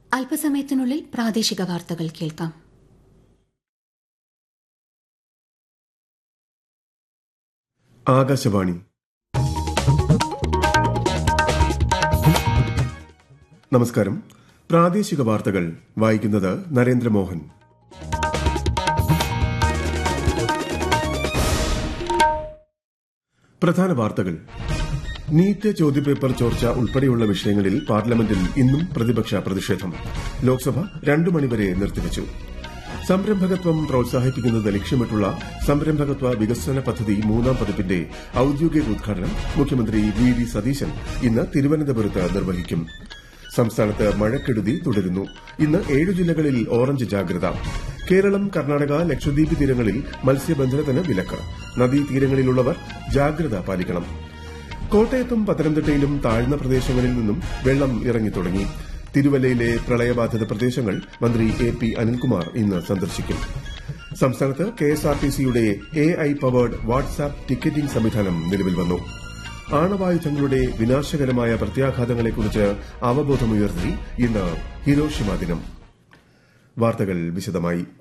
അല്പസമയത്തിനുള്ളിൽ പ്രാദേശിക വാർത്തകൾ കേൾക്കാം ആകാശവാണി നമസ്കാരം പ്രാദേശിക വാർത്തകൾ വായിക്കുന്നത് നരേന്ദ്രമോഹൻ പ്രധാന വാർത്തകൾ നീറ്റ് ചോദ്യപേപ്പർ ചോർച്ച ഉൾപ്പെടെയുള്ള വിഷയങ്ങളിൽ പാർലമെന്റിൽ ഇന്നും പ്രതിപക്ഷ പ്രതിഷേധം ലോക്സഭ രണ്ടു മണിവരെ നിർത്തിവച്ചു സംരംഭകത്വം പ്രോത്സാഹിപ്പിക്കുന്നത് ലക്ഷ്യമിട്ടുള്ള സംരംഭകത്വ വികസന പദ്ധതി മൂന്നാം പതിപ്പിന്റെ ഔദ്യോഗിക ഉദ്ഘാടനം മുഖ്യമന്ത്രി വി ഡി സതീശൻ ഇന്ന് തിരുവനന്തപുരത്ത് നിർവഹിക്കും സംസ്ഥാനത്ത് മഴക്കെടുതി തുടരുന്നു ഇന്ന് ഏഴു ജില്ലകളിൽ ഓറഞ്ച് ജാഗ്രത കേരളം കർണാടക ലക്ഷദ്വീപ് തീരങ്ങളിൽ മത്സ്യബന്ധനത്തിന് വിലക്ക് നദീതീരങ്ങളിലുള്ളവർ ജാഗ്രത പാലിക്കണം കോട്ടയത്തും പത്തനംതിട്ടയിലും താഴ്ന്ന പ്രദേശങ്ങളിൽ നിന്നും വെള്ളം ഇറങ്ങിത്തുടങ്ങി തിരുവല്ലയിലെ പ്രളയബാധിത പ്രദേശങ്ങൾ മന്ത്രി എ പി അനിൽകുമാർ ഇന്ന് സന്ദർശിക്കും സംസ്ഥാനത്ത് കെഎസ്ആർടിസിയുടെ A I powered WhatsApp ticketing സംവിധാനം നിലവിൽ വന്നു ആണവായുധങ്ങളുടെ വിനാശകരമായ പ്രത്യാഘാതങ്ങളെക്കുറിച്ച് അവബോധമുയർത്തി ഇന്ന് ഹിരോഷിമ ദിനം വാർത്തകൾ വിശദമായി